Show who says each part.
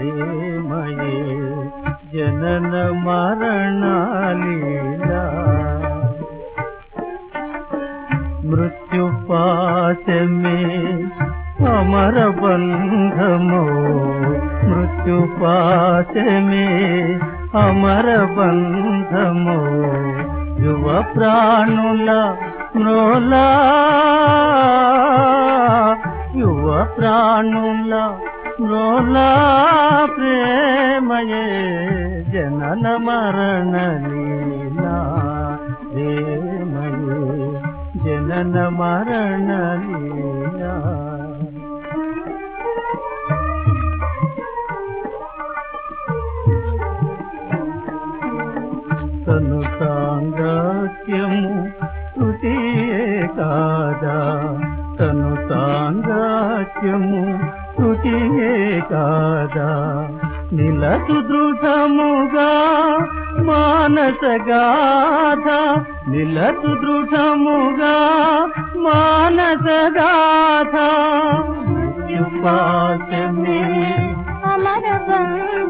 Speaker 1: ప్రేమయే జనన మరణలీలా మృత్యుపాశమే అమర బంధమో మృత్యుపాశమే అమర బంధమో యువ ప్రాణుల మ్రోలా యువ ప్రాణుల మ్రోలా ప్రేమయే జనన మరణ లీలా ప్రేమయే జనన మరణ లీలా తను సాంగత్యము శృతియే కాదా తను సాంగత్యము శృతియే కాదా నిలసు దృఢముగా మానస గాథ నిలసు దృఢముగా మానస గాథ మృత్యుపాశమే
Speaker 2: అమర బంధమో